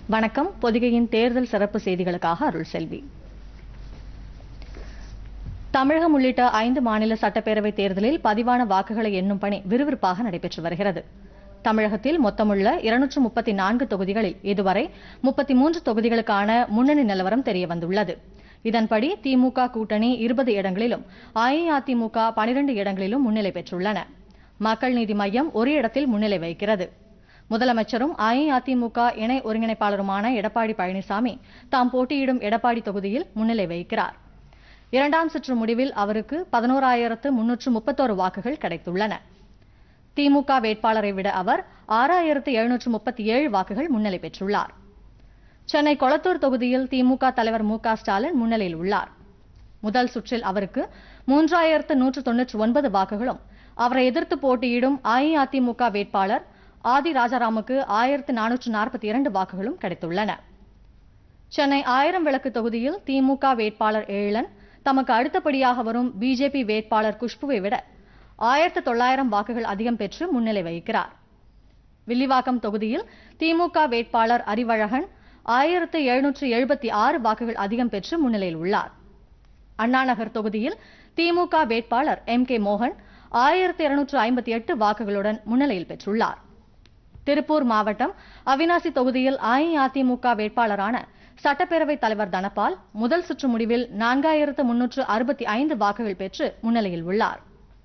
வணக்கம் பொதிகையின் தேர்தல் சிறப்பு செய்திகளுக்காக அருள் செல்வி தமிழகம் உள்ளிட்ட ஐந்து மாநில சட்டப்பேரவை தேர்தலில் பதிவான வாக்குகளை எண்ணும் பணி விறுவிறுப்பாக நடைபெற்று வருகிறது தமிழகத்தில் மொத்தமுள்ள இருநூற்று முப்பத்தி நான்கு தொகுதிகளில் இதுவரை முப்பத்தி மூன்று தொகுதிகளுக்கான முன்னணி நிலவரம் தெரியவந்துள்ளது இதன்படி திமுக கூட்டணி இருபது இடங்களிலும் அஇஅதிமுக பனிரெண்டு இடங்களிலும் முன்னிலை பெற்றுள்ளன மக்கள் நீதி மய்யம் ஒரு இடத்தில் முன்னிலை வகிக்கிறது முதலமைச்சரும் அஇஅதிமுக இணை ஒருங்கிணைப்பாளருமான எடப்பாடி பழனிசாமி தாம் போட்டியிடும் எடப்பாடி தொகுதியில் முன்னிலை வகிக்கிறார் இரண்டாம் சுற்று முடிவில் அவருக்கு பதினோராயிரத்து முன்னூற்று முப்பத்தோரு வாக்குகள் கிடைத்துள்ளன திமுக வேட்பாளரை விட அவர் ஆறாயிரத்து எழுநூற்று முப்பத்தி ஏழு வாக்குகள் முன்னிலை பெற்றுள்ளார் சென்னை கொளத்தூர் தொகுதியில் திமுக தலைவர் மு க ஸ்டாலின் முன்னிலையில் உள்ளார் முதல் சுற்றில் அவருக்கு மூன்றாயிரத்து நூற்று தொன்னூற்று ஒன்பது வாக்குகளும் அவரை எதிர்த்து போட்டியிடும் அஇஅதிமுக வேட்பாளர் ஆதி ராஜாராமுக்கு ஆயிரத்து நானூற்று நாற்பத்தி இரண்டு வாக்குகளும் கிடைத்துள்ளன சென்னை ஆயிரம் விளக்கு தொகுதியில் திமுக வேட்பாளர் ஏழன் தமக்கு அடுத்தபடியாக வரும் பிஜேபி வேட்பாளர் குஷ்புவை விட ஆயிரத்து தொள்ளாயிரம் வாக்குகள் அதிகம் பெற்று முன்னிலை வகிக்கிறார் வில்லிவாக்கம் தொகுதியில் திமுக வேட்பாளர் அறிவழகன் ஆயிரத்து எழுநூற்று எழுபத்தி ஆறு வாக்குகள் அதிகம் பெற்று முன்னிலையில் உள்ளார் அண்ணாநகர் தொகுதியில் திமுக வேட்பாளர் எம் கே மோகன் ஆயிரத்து இருநூற்று ஐம்பத்தி எட்டு வாக்குகளுடன் முன்னிலையில் பெற்றுள்ளார் திருப்பூர் மாவட்டம் அவினாசி தொகுதியில் அஇஅதிமுக வேட்பாளரான சட்டப்பேரவைத் தலைவர் தனபால் முதல் சுற்று முடிவில் நான்காயிரத்து முன்னூற்று அறுபத்தி ஐந்து வாக்குகள் பெற்று முன்னிலையில் உள்ளார்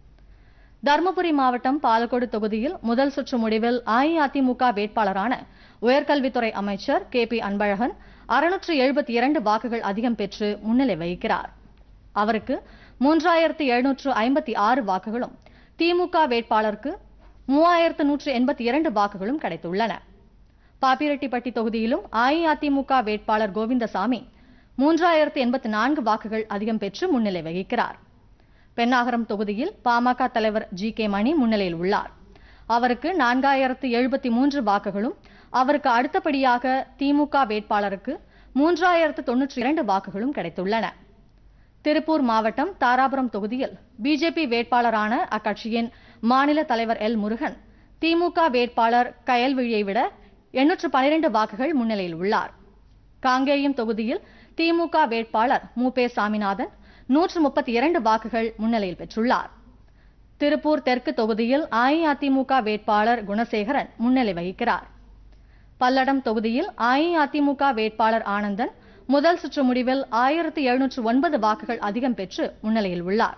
தருமபுரி மாவட்டம் பாலக்கோடு தொகுதியில் முதல் சுற்று முடிவில் அஇஅதிமுக வேட்பாளரான உயர்கல்வித்துறை அமைச்சர் கே பி அன்பழகன் அறுநூற்று எழுபத்தி இரண்டு வாக்குகள் அதிகம் பெற்று முன்னிலை வகிக்கிறார் அவருக்கு மூன்றாயிரத்து எழுநூற்று ஐம்பத்தி ஆறு வாக்குகளும் திமுக வேட்பாளருக்கு மூவாயிரத்து நூற்று எண்பத்தி இரண்டு வாக்குகளும் கிடைத்துள்ளன பாப்பிரெட்டிப்பட்டி தொகுதியிலும் அஇஅதிமுக வேட்பாளர் கோவிந்தசாமி மூன்றாயிரத்து எண்பத்தி நான்கு வாக்குகள் அதிகம் பெற்று முன்னிலை வகிக்கிறார் பென்னாகரம் தொகுதியில் பாமக தலைவர் ஜி கே மணி முன்னிலையில் உள்ளார் அவருக்கு நான்காயிரத்து எழுபத்தி மூன்று வாக்குகளும் அவருக்கு அடுத்தபடியாக திமுக வேட்பாளருக்கு மூன்றாயிரத்து தொன்னூற்றி இரண்டு வாக்குகளும் கிடைத்துள்ளன திருப்பூர் மாவட்டம் தாராபுரம் தொகுதியில் பிஜேபி வேட்பாளரான அக்கட்சியின் மாநில தலைவர் எல் முருகன் திமுக வேட்பாளர் கயல்விழியை விட எண்ணூற்று பனிரெண்டு வாக்குகள் முன்னிலையில் உள்ளார் காங்கேயம் தொகுதியில் திமுக வேட்பாளர் மு பே சாமிநாதன் நூற்று முப்பத்தி இரண்டு வாக்குகள் முன்னிலையில் பெற்றுள்ளார் திருப்பூர் தெற்கு தொகுதியில் அஇஅதிமுக வேட்பாளர் குணசேகரன் முன்னிலை வகிக்கிறார் பல்லடம் தொகுதியில் அஇஅதிமுக வேட்பாளர் ஆனந்தன் முதல் சுற்று முடிவில் ஆயிரத்து எழுநூற்று ஒன்பது வாக்குகள் அதிகம் பெற்று முன்னிலையில் உள்ளார்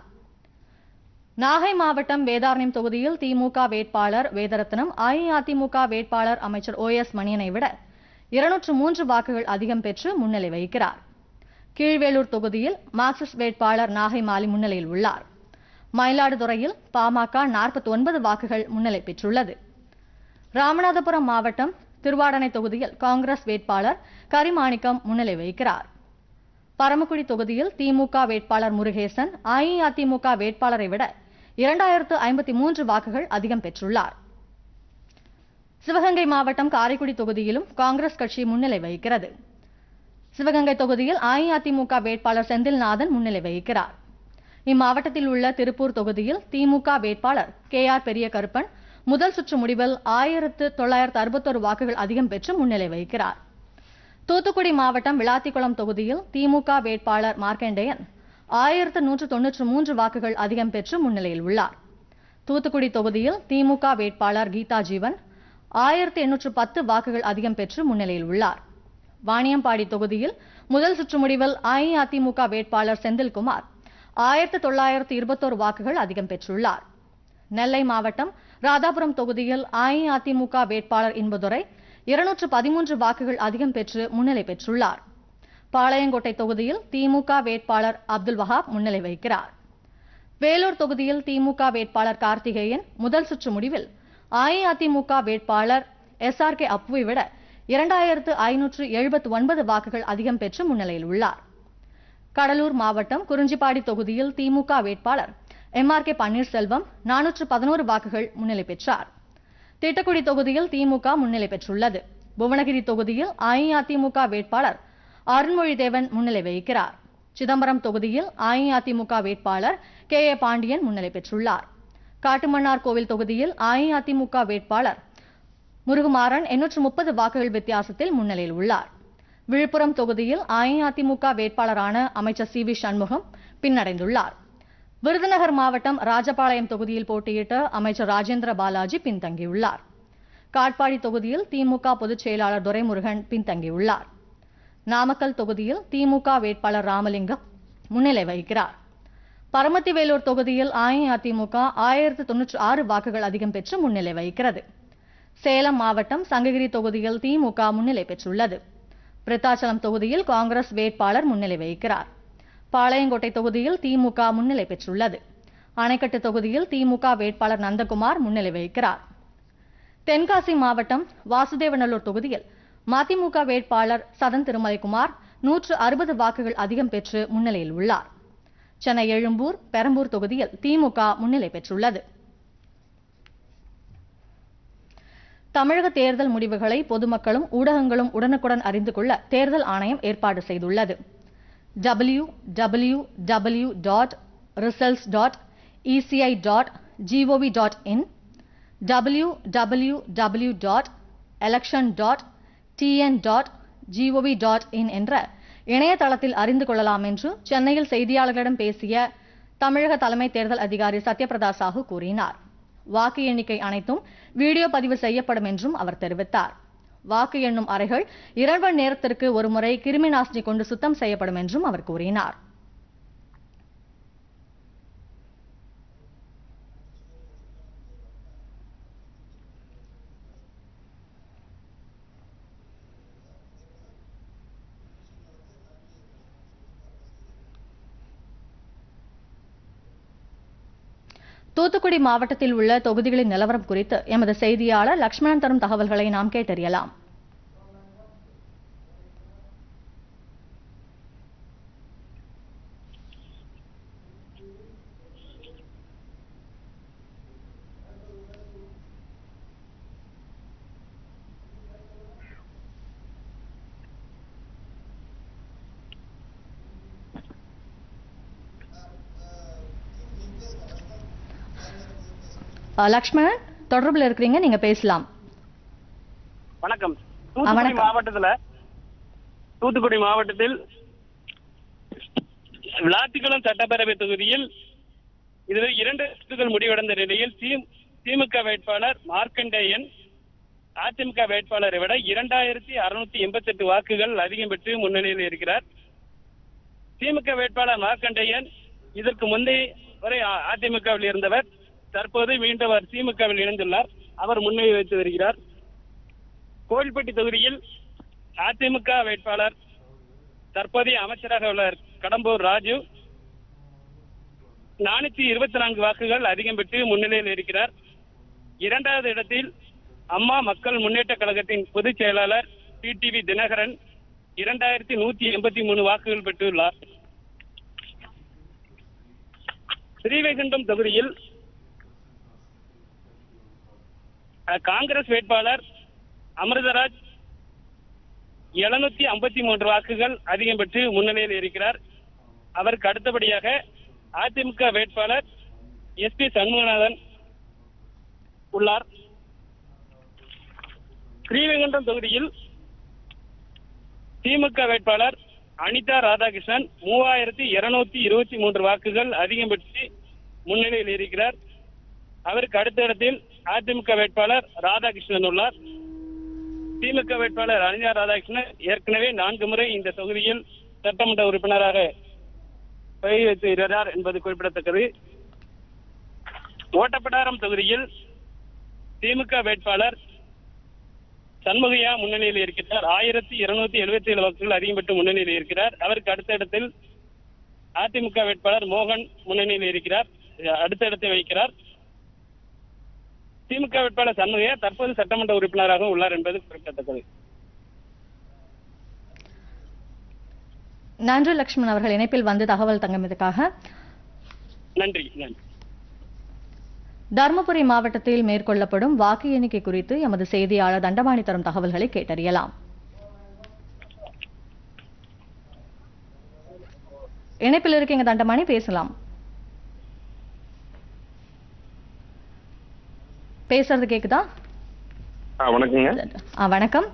நாகை மாவட்டம் வேதாரண்யம் தொகுதியில் திமுக வேட்பாளர் வேதரத்னம் அஇஅதிமுக வேட்பாளர் அமைச்சர் ஓ எஸ் மணியனை விட இருநூற்று மூன்று வாக்குகள் அதிகம் பெற்று முன்னிலை வகிக்கிறார் கீழ்வேலூர் தொகுதியில் மார்க்சிஸ்ட் வேட்பாளர் நாகை மாலி முன்னிலையில் உள்ளார் மயிலாடுதுறையில் பாமக நாற்பத்தி ஒன்பது வாக்குகள் முன்னிலை பெற்றுள்ளது ராமநாதபுரம் மாவட்டம் திருவாடனை தொகுதியில் காங்கிரஸ் வேட்பாளர் கரிமாணிக்கம் முன்னிலை வகிக்கிறார் பரமக்குடி தொகுதியில் திமுக வேட்பாளர் முருகேசன் அஇஅதிமுக வேட்பாளரை விட இரண்டாயிரத்து ஐம்பத்தி மூன்று வாக்குகள் அதிகம் பெற்றுள்ளார் சிவகங்கை மாவட்டம் காரைக்குடி தொகுதியிலும் காங்கிரஸ் கட்சி முன்னிலை வகிக்கிறது சிவகங்கை தொகுதியில் அஇஅதிமுக வேட்பாளர் செந்தில்நாதன் முன்னிலை வகிக்கிறார் இம்மாவட்டத்தில் உள்ள திருப்பூர் தொகுதியில் திமுக வேட்பாளர் கே ஆர் பெரிய கருப்பன் முதல் சுற்று முடிவில் ஆயிரத்து தொள்ளாயிரத்து அறுபத்தொரு வாக்குகள் அதிகம் பெற்று முன்னிலை வகிக்கிறார் தூத்துக்குடி மாவட்டம் விளாத்திக்குளம் தொகுதியில் திமுக வேட்பாளர் மார்க்கண்டேயன் ஆயிரத்து நூற்று தொன்னூற்று மூன்று வாக்குகள் அதிகம் பெற்று முன்னிலையில் உள்ளார் தூத்துக்குடி தொகுதியில் திமுக வேட்பாளர் கீதா ஜீவன் ஆயிரத்து எண்ணூற்று பத்து வாக்குகள் அதிகம் பெற்று முன்னிலையில் உள்ளார் வாணியம்பாடி தொகுதியில் முதல் சுற்று முடிவில் அஇஅதிமுக வேட்பாளர் செந்தில்குமார் ஆயிரத்து தொள்ளாயிரத்து இருபத்தோரு வாக்குகள் அதிகம் பெற்றுள்ளார் நெல்லை மாவட்டம் ராதாபுரம் தொகுதியில் அஇஅதிமுக வேட்பாளர் இன்பதுரை இருநூற்று பதிமூன்று வாக்குகள் அதிகம் பெற்று முன்னிலை பெற்றுள்ளார் பாளையங்கோட்டை தொகுதியில் திமுக வேட்பாளர் அப்துல் வஹாப் முன்னிலை வகிக்கிறார் வேலூர் தொகுதியில் திமுக வேட்பாளர் கார்த்திகேயன் முதல் சுற்று முடிவில் அஇஅதிமுக வேட்பாளர் எஸ் ஆர் கே அப்புவை விட இரண்டாயிரத்து ஐநூற்று எழுபத்து ஒன்பது வாக்குகள் அதிகம் பெற்று முன்னிலையில் உள்ளார் கடலூர் மாவட்டம் குறிஞ்சிப்பாடி தொகுதியில் திமுக வேட்பாளர் எம் ஆர் கே பன்னீர்செல்வம் நானூற்று பதினோரு வாக்குகள் முன்னிலை பெற்றார் திட்டக்குடி தொகுதியில் திமுக முன்னிலை பெற்றுள்ளது புவனகிரி தொகுதியில் அஇஅதிமுக வேட்பாளர் அருண்மொழிதேவன் முன்னிலை வகிக்கிறார் சிதம்பரம் தொகுதியில் அஇஅதிமுக வேட்பாளர் கே ஏ பாண்டியன் முன்னிலை பெற்றுள்ளார் காட்டுமன்னார் கோவில் தொகுதியில் அஇஅதிமுக வேட்பாளர் முருகுமாறன் எண்ணூற்று முப்பது வாக்குகள் வித்தியாசத்தில் முன்னிலையில் உள்ளார் விழுப்புரம் தொகுதியில் அஇஅதிமுக வேட்பாளரான அமைச்சர் சி வி சண்முகம் பின்னடைந்துள்ளார் விருதுநகர் மாவட்டம் ராஜபாளையம் தொகுதியில் போட்டியிட்ட அமைச்சர் ராஜேந்திர பாலாஜி பின்தங்கியுள்ளார் காட்பாடி தொகுதியில் திமுக பொதுச் செயலாளர் துரைமுருகன் பின்தங்கியுள்ளார் நாமக்கல் தொகுதியில் திமுக வேட்பாளர் ராமலிங்கம் முன்னிலை வகிக்கிறார் பரமத்திவேலூர் தொகுதியில் அஇஅதிமுக ஆயிரத்து தொன்னூற்று ஆறு வாக்குகள் அதிகம் பெற்று முன்னிலை வகிக்கிறது சேலம் மாவட்டம் சங்ககிரி தொகுதியில் திமுக முன்னிலை பெற்றுள்ளது விருத்தாச்சலம் தொகுதியில் காங்கிரஸ் வேட்பாளர் முன்னிலை வகிக்கிறார் பாளையங்கோட்டை தொகுதியில் திமுக முன்னிலை பெற்றுள்ளது அணைக்கட்டு தொகுதியில் திமுக வேட்பாளர் நந்தகுமார் முன்னிலை வகிக்கிறார் தென்காசி மாவட்டம் வாசுதேவநல்லூர் தொகுதியில் மதிமுக வேட்பாளர் சதன் திருமலைக்குமார் நூற்று அறுபது வாக்குகள் அதிகம் பெற்று முன்னிலையில் உள்ளார் சென்னை எழும்பூர் பெரம்பூர் தொகுதியில் திமுக முன்னிலை பெற்றுள்ளது தமிழக தேர்தல் முடிவுகளை பொதுமக்களும் ஊடகங்களும் உடனுக்குடன் அறிந்து கொள்ள தேர்தல் ஆணையம் ஏற்பாடு செய்துள்ளது W W W dot results dot ECI dot GOV dot in W W W dot election dot TN dot GOV dot in என்ற இணையதளத்தில் அறிந்து கொள்ளலாம் என்று சென்னையில் செய்தியாளர்களிடம் பேசிய தமிழக தலைமை தேர்தல் அதிகாரி சத்யபிரதா சாஹூ கூறினார் வாக்கு எண்ணிக்கை அனைத்தும் வீடியோ பதிவு செய்யப்படும் என்றும் அவர் தெரிவித்தார் வாக்கு எண்ணும் அறைகள் இரண்டு மணி நேரத்திற்கு ஒருமுறை கிருமி நாசினி கொண்டு சுத்தம் செய்யப்படும் என்றும் அவர் கூறினார் தூத்துக்குடி மாவட்டத்தில் உள்ள தொகுதிகளின் நிலவரம் குறித்து எமது செய்தியாளர் லட்சுமணன் தரும் தகவல்களை நாம் கேட்டறியலாம் அஹ், லக்ஷ்மணன் தொடர்புல இருக்கிறீங்க நீங்க பேசலாம் வணக்கம் ஆ, தூத்துக்குடி வணக்கம். மாவட்டத்துல தூத்துக்குடி மாவட்டத்தில் விளாத்திக்குளம் சட்டப்பேரவை தொகுதியில் இதுவரை இரண்டு சுற்றுகள் முடிவடைந்த நிலையில் தி- திமுக வேட்பாளர் மார்க்கண்டேயன் அதிமுக வேட்பாளரை விட இரண்டாயிரத்தி அறுநூத்தி எண்பத்தி எட்டு வாக்குகள் அதிகம் பெற்று முன்னணியில் இருக்கிறார் திமுக வேட்பாளர் மார்க்கண்டேயன் இதற்கு முந்தைய வரை அ- அதிமுகவில் இருந்தவர் தற்போது மீண்டும் அவர் திமுகவில் இணைந்துள்ளார் அவர் முன்னணி வைத்து வருகிறார் கோவில்பட்டி தொகுதியில் அதிமுக வேட்பாளர் தற்போதைய அமைச்சராக உள்ள கடம்பூர் ராஜு நானூத்தி இருபத்தி நான்கு வாக்குகள் அதிகம் பெற்று முன்னிலையில் இருக்கிறார் இரண்டாவது இடத்தில் அம்மா மக்கள் முன்னேற்ற கழகத்தின் பொதுச் செயலாளர் டிடிவி தினகரன் இரண்டாயிரத்தி நூத்தி எண்பத்தி மூணு வாக்குகள் பெற்றுள்ளார் ஸ்ரீவைகுண்டம் தொகுதியில் அஹ், காங்கிரஸ் வேட்பாளர் அமிர்தராஜ் எழுநூத்தி ஐம்பத்தி மூன்று வாக்குகள் அதிகம் பெற்று முன்னிலையில் இருக்கிறார் அவருக்கு அடுத்தபடியாக அதிமுக வேட்பாளர் எஸ் பி சண்முகநாதன் உள்ளார் ஸ்ரீவைகுண்டம் தொகுதியில் திமுக வேட்பாளர் அனிதா ராதாகிருஷ்ணன் மூவாயிரத்தி இருநூத்தி இருபத்தி மூன்று வாக்குகள் அதிகம் பெற்று முன்னிலையில் இருக்கிறார் அவருக்கு அடுத்த இடத்தில் அதிமுக வேட்பாளர் ராதாகிருஷ்ணன் உள்ளார் திமுக வேட்பாளர் அனிதா ராதாகிருஷ்ணன் ஏற்கனவே நான்கு முறை இந்த தொகுதியில் சட்டமன்ற உறுப்பினராக பதவி வைத்து வருகிறார் என்பது குறிப்பிடத்தக்கது ஓட்டப்பிடாரம் தொகுதியில் திமுக வேட்பாளர் சண்முகையா முன்னணியில் இருக்கிறார் ஆயிரத்தி இருநூத்தி எழுபத்தி ஏழு வாக்குகள் அதிகம் பெற்று முன்னணியில் இருக்கிறார் அவருக்கு அடுத்த இடத்தில் அதிமுக வேட்பாளர் மோகன் முன்னணியில் இருக்கிறார் அடுத்த இடத்தை வகிக்கிறார் திமுக வேட்பாளர் சண்முகையா தற்போது சட்டமன்ற உறுப்பினராக உள்ளார் என்பது குறிப்பிடத்தக்கது நன்றி லக்ஷ்மண் அவர்கள் இணைப்பில் வந்து தகவல் தங்கமதுக்காக நன்றி நன்றி தருமபுரி மாவட்டத்தில் மேற்கொள்ளப்படும் வாக்கு எண்ணிக்கை குறித்து எமது செய்தியாளர் தண்டபாணி தரும் தகவல்களை கேட்டறியலாம் இணைப்பில் இருக்கீங்க தண்டபாணி பேசலாம் பேசுறது கேக்குதா ஆ வணக்கங்க ஆ, வணக்கம்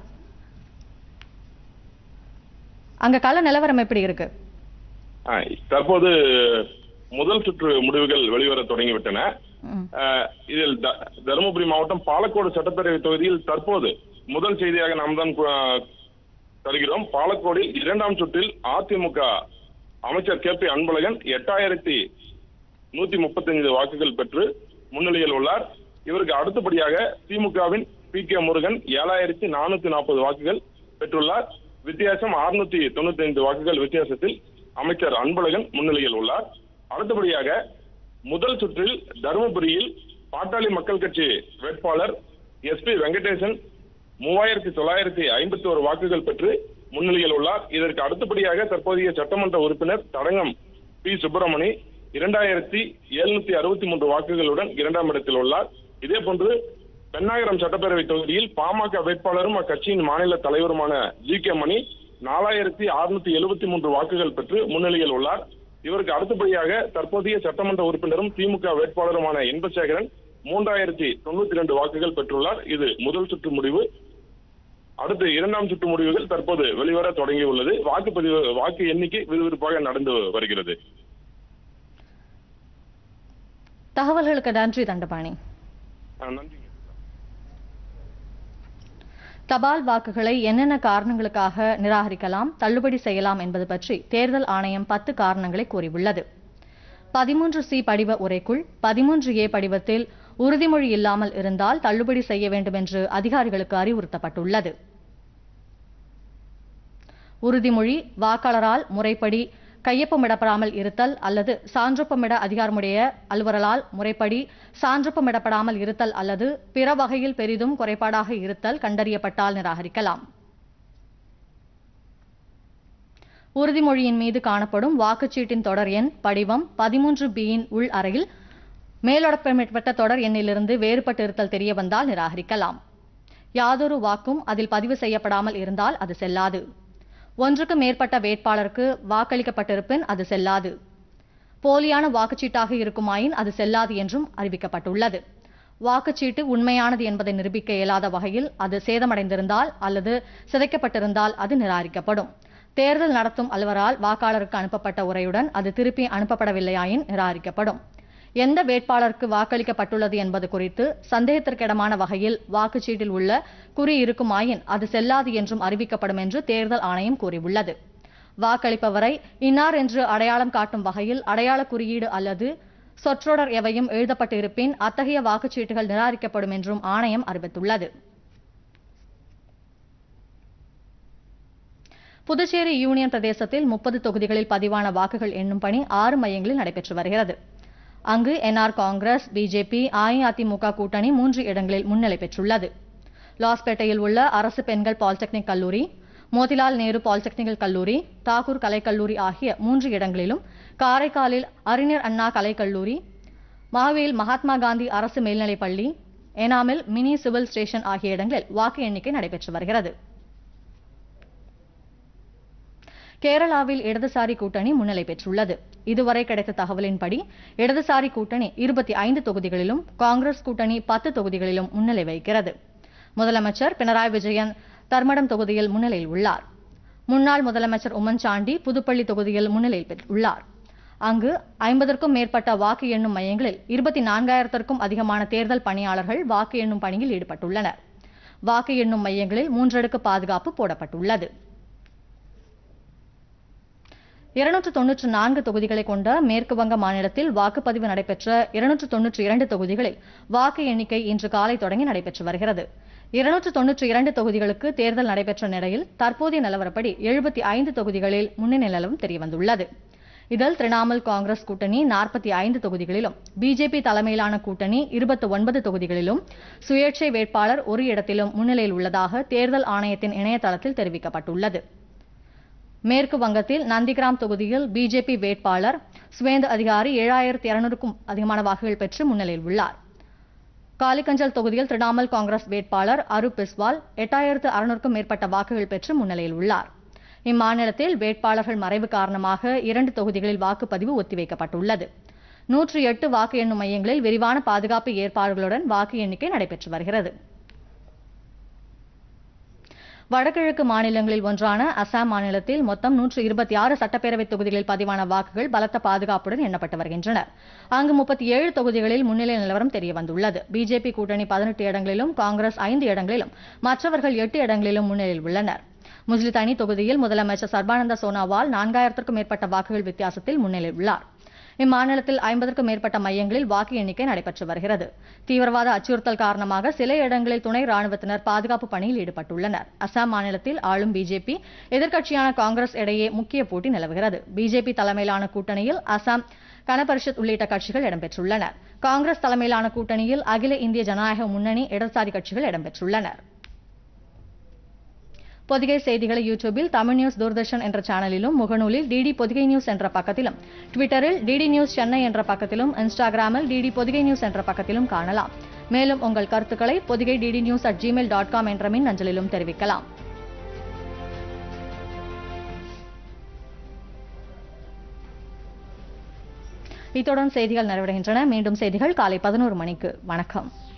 அங்க கள நிலவரம் எப்படி இருக்கு ஆ, தற்போது முதல் சுற்று முடிவுகள் வெளிவர தொடங்கிவிட்டன ம். ஆ, இதில் த- தருமபுரி மாவட்டம் பாலக்கோடு சட்டப்பேரவை தொகுதியில் தற்போது முதல் செய்தியாக நாம் தான் கு- தருகிறோம் பாலக்கோடில் இரண்டாம் சுற்றில் அதிமுக அமைச்சர் கே பி அன்பழகன் எட்டாயிரத்தி நூத்தி முப்பத்தைந்து வாக்குகள் பெற்று முன்னிலையில் உள்ளார் இவருக்கு அடுத்தபடியாக திமுகவின் பி கே முருகன் ஏழாயிரத்தி நானூத்தி நாற்பது வாக்குகள் பெற்றுள்ளார் வித்தியாசம் அறுநூத்தி தொண்ணூத்தி ஐந்து வாக்குகள் வித்தியாசத்தில் அமைச்சர் அன்பழகன் முன்னிலையில் உள்ளார் அடுத்தபடியாக முதல் சுற்றில் தருமபுரியில் பாட்டாளி மக்கள் கட்சி வேட்பாளர் எஸ் பி வெங்கடேசன் மூவாயிரத்தி தொள்ளாயிரத்தி ஐம்பத்தி ஒரு வாக்குகள் பெற்று முன்னிலையில் உள்ளார் இதற்கு அடுத்தபடியாக தற்போதைய சட்டமன்ற உறுப்பினர் தடங்கம் பி சுப்பிரமணி இரண்டாயிரத்தி எழுநூத்தி அறுபத்தி மூன்று வாக்குகளுடன் இரண்டாம் இடத்தில் உள்ளார் இதே போன்று பெண்ணாயிரம் சட்டப்பேரவை தொகுதியில் பாமக வேட்பாளரும் அக்கட்சியின் மாநில தலைவருமான ஜி கே மணி நாலாயிரத்தி அறுநூத்தி எழுபத்தி மூன்று வாக்குகள் பெற்று முன்னிலையில் உள்ளார் இவருக்கு அடுத்தபடியாக தற்போதைய சட்டமன்ற உறுப்பினரும் திமுக வேட்பாளருமான இன்பசேகரன் மூன்றாயிரத்தி தொண்ணூத்தி ரெண்டு வாக்குகள் பெற்றுள்ளார் இது முதல் சுற்று முடிவு அடுத்து இரண்டாம் சுற்று முடிவுகள் தற்போது வெளிவர தொடங்கியுள்ளது வாக்குப்பதிவு வாக்கு எண்ணிக்கை விறுவிறுப்பாக நடந்து வருகிறது தகவல்களுக்கு நன்றி தண்டபாணி ஆ, நன்றிங்க தபால் வாக்குகளை என்னென்ன காரணங்களுக்காக நிராகரிக்கலாம் தள்ளுபடி செய்யலாம் என்பது பற்றி தேர்தல் ஆணையம் பத்து காரணங்களை கூறியுள்ளது பதிமூன்று சி படிவ உரைக்குள் பதிமூன்று ஏ படிவத்தில் உறுதிமொழி இல்லாமல் இருந்தால் தள்ளுபடி செய்ய வேண்டும் என்று அதிகாரிகளுக்கு அறிவுறுத்தப்பட்டுள்ளது உறுதிமொழி வாக்காளரால் முறைப்படி கையொப்பமிடப்படாமல் இருத்தல் அல்லது சான்றொப்பமிட அதிகாரமுடைய அலுவலரால் முறைப்படி சான்றொப்பமிடப்படாமல் இருத்தல் அல்லது பிற வகையில் பெரிதும் குறைபாடாக இருத்தல் கண்டறியப்பட்டால் நிராகரிக்கலாம் உறுதிமொழியின் மீது காணப்படும் வாக்குச்சீட்டின் தொடர் எண் படிவம் பதிமூன்று பியின் உள் அறையில் மேலொடப்பட்ட தொடர் எண்ணிலிருந்து வேறுபட்டு இருத்தல் தெரிய வந்தால் நிராகரிக்கலாம் யாதொரு வாக்கும் அதில் பதிவு செய்யப்படாமல் இருந்தால் அது செல்லாது ஒன்றுக்கு மேற்பட்ட வேட்பாளருக்கு வாக்களிக்கப்பட்டிருப்பின் அது செல்லாது போலியான வாக்குச்சீட்டாக இருக்குமாயின் அது செல்லாது என்றும் அறிவிக்கப்பட்டுள்ளது வாக்குச்சீட்டு உண்மையானது என்பதை நிரூபிக்க இயலாத வகையில் அது சேதமடைந்திருந்தால் அல்லது சிதைக்கப்பட்டிருந்தால் அது நிராகரிக்கப்படும் தேர்தல் நடத்தும் அலுவரால் வாக்காளருக்கு அனுப்பப்பட்ட உரையுடன் அது திருப்பி அனுப்பப்படவில்லையாயின் நிராகரிக்கப்படும் எந்த வேட்பாளருக்கு வாக்களிக்கப்பட்டுள்ளது என்பது குறித்து சந்தேகத்திற்கிடமான வகையில் வாக்குச்சீட்டில் உள்ள குறி இருக்குமாயின் அது செல்லாது என்றும் அறிவிக்கப்படும் என்று தேர்தல் ஆணையம் கூறியுள்ளது வாக்களிப்பவரை இன்னார் என்று அடையாளம் காட்டும் வகையில் அடையாள குறியீடு அல்லது சொற்றொடர் எவையும் எழுதப்பட்டு இருப்பின் அத்தகைய வாக்குச்சீட்டுகள் நிராகரிக்கப்படும் என்றும் ஆணையம் அறிவித்துள்ளது புதுச்சேரி யூனியன் பிரதேசத்தில் முப்பது தொகுதிகளில் பதிவான வாக்குகள் எண்ணும் பணி ஆறு மையங்களில் நடைபெற்று வருகிறது அங்கு என்ஆர் காங்கிரஸ் பிஜேபி அஇஅதிமுக கூட்டணி மூன்று இடங்களில் முன்னிலை பெற்றுள்ளது லாஸ்பேட்டையில் உள்ள அரசு பெண்கள் பாலிடெக்னிக் கல்லூரி மோதிலால் நேரு பாலிடெக்னிக்கல் கல்லூரி தாகூர் கலைக்கல்லூரி ஆகிய மூன்று இடங்களிலும் காரைக்காலில் அறிஞர் அண்ணா கலைக்கல்லூரி மாவேல் மகாத்மா காந்தி அரசு மேல்நிலைப் பள்ளி ஏனாமில் மினி சிவில் ஸ்டேஷன் ஆகிய இடங்களில் வாக்கு எண்ணிக்கை நடைபெற்று வருகிறது கேரளாவில் இடதுசாரி கூட்டணி முன்னிலை பெற்றுள்ளது இதுவரை கிடைத்த தகவலின்படி இடதுசாரி கூட்டணி இருபத்தி ஐந்து தொகுதிகளிலும் காங்கிரஸ் கூட்டணி பத்து தொகுதிகளிலும் முன்னிலை வகிக்கிறது முதலமைச்சர் பினராயி விஜயன் தர்மடம் தொகுதியில் முன்னிலையில் உள்ளார் முன்னாள் முதலமைச்சர் உம்மன் சாண்டி புதுப்பள்ளி தொகுதியில் முன்னிலையில் உள்ளார் அங்கு ஐம்பதற்கும் மேற்பட்ட வாக்கு எண்ணும் மையங்களில் இருபத்தி நான்காயிரத்திற்கும் அதிகமான தேர்தல் பணியாளர்கள் வாக்கு எண்ணும் பணியில் ஈடுபட்டுள்ளனர் வாக்கு எண்ணும் மையங்களில் மூன்றடுக்கு பாதுகாப்பு போடப்பட்டுள்ளது இருநூற்று தொன்னூற்று நான்கு தொகுதிகளை கொண்ட மேற்கு வங்க மாநிலத்தில் வாக்குப்பதிவு நடைபெற்ற இருநூற்று தொன்னூற்றி இரண்டு தொகுதிகளில் வாக்கு எண்ணிக்கை இன்று காலை தொடங்கி நடைபெற்று வருகிறது இருநூற்று தொன்னூற்றி இரண்டு தொகுதிகளுக்கு தேர்தல் நடைபெற்ற நிலையில் தற்போதைய நிலவரப்படி எழுபத்தி ஐந்து தொகுதிகளில் முன்னணி நிலவும் தெரியவந்துள்ளது இதில் திரிணாமுல் காங்கிரஸ் கூட்டணி நாற்பத்தி ஐந்து தொகுதிகளிலும் பிஜேபி தலைமையிலான கூட்டணி இருபத்தி ஒன்பது தொகுதிகளிலும் சுயேட்சை வேட்பாளர் ஒரு இடத்திலும் முன்னிலையில் உள்ளதாக தேர்தல் ஆணையத்தின் இணையதளத்தில் தெரிவிக்கப்பட்டுள்ளது மேற்கு வங்கத்தில் நந்திகிராம் தொகுதியில் பிஜேபி வேட்பாளர் சுவேந்து அதிகாரி ஏழாயிரத்தி இருநூறுக்கும் அதிகமான வாக்குகள் பெற்று முன்னிலையில் உள்ளார் காலிகஞ்சல் தொகுதியில் திரிணாமுல் காங்கிரஸ் வேட்பாளர் அருப் பிஸ்வால் எட்டாயிரத்து அறுநூறுக்கும் மேற்பட்ட வாக்குகள் பெற்று முன்னிலையில் உள்ளார் இம்மாநிலத்தில் வேட்பாளர்கள் மறைவு காரணமாக இரண்டு தொகுதிகளில் வாக்குப்பதிவு ஒத்திவைக்கப்பட்டுள்ளது நூற்றி எட்டு வாக்கு எண்ணும் மையங்களில் விரிவான பாதுகாப்பு ஏற்பாடுகளுடன் வாக்கு எண்ணிக்கை நடைபெற்று வருகிறது வடகிழக்கு மாநிலங்களில் ஒன்றான அசாம் மாநிலத்தில் மொத்தம் நூற்று இருபத்தி ஆறு சட்டப்பேரவை தொகுதிகளில் பதிவான வாக்குகள் பலத்த பாதுகாப்புடன் எண்ணப்பட்டு வருகின்றன அங்கு முப்பத்தி ஏழு தொகுதிகளில் முன்னிலை நிலவரம் தெரியவந்துள்ளது பிஜேபி கூட்டணி பதினெட்டு இடங்களிலும் காங்கிரஸ் ஐந்து இடங்களிலும் மற்றவர்கள் எட்டு இடங்களிலும் முன்னிலையில் உள்ளனர் முஜ்லிதானி தொகுதியில் முதலமைச்சர் சர்பானந்த சோனாவால் நான்காயிரத்திற்கும் மேற்பட்ட வாக்குகள் வித்தியாசத்தில் முன்னிலை உள்ளார் இம்மாநிலத்தில் ஐம்பதற்கும் மேற்பட்ட மையங்களில் வாக்கு எண்ணிக்கை நடைபெற்று வருகிறது தீவிரவாத அச்சுறுத்தல் காரணமாக சில இடங்களில் துணை ராணுவத்தினர் பாதுகாப்பு பணியில் ஈடுபட்டுள்ளனர் அசாம் மாநிலத்தில் ஆளும் பிஜேபி எதிர்க்கட்சியான காங்கிரஸ் இடையே முக்கிய போட்டி நிலவுகிறது பிஜேபி தலைமையிலான கூட்டணியில் அசாம் கனபரிஷத் உள்ளிட்ட கட்சிகள் இடம்பெற்றுள்ளன காங்கிரஸ் தலைமையிலான கூட்டணியில் அகில இந்திய ஜனநாயக முன்னணி இடதுசாரி கட்சிகள் இடம்பெற்றுள்ளனர் பொதிகை செய்திகளை யூடியூபில் தமிழ் நியூஸ் தூர்தர்ஷன் என்ற சேனலிலும் முகநூலில் டிடி பொதிகை நியூஸ் என்ற பக்கத்திலும் ட்விட்டரில் டிடி நியூஸ் சென்னை என்ற பக்கத்திலும் இன்ஸ்டாகிராமில் டிடி பொதிகை நியூஸ் என்ற பக்கத்திலும் காணலாம் மேலும் உங்கள் கருத்துக்களை Podhigai DD news at Gmail dot com என்ற மின் அஞ்சலிலும் தெரிவிக்கலாம் இத்துடன் செய்திகள் நிறைவடைகின்றன மீண்டும் செய்திகள் காலை பதினோரு மணிக்கு வணக்கம்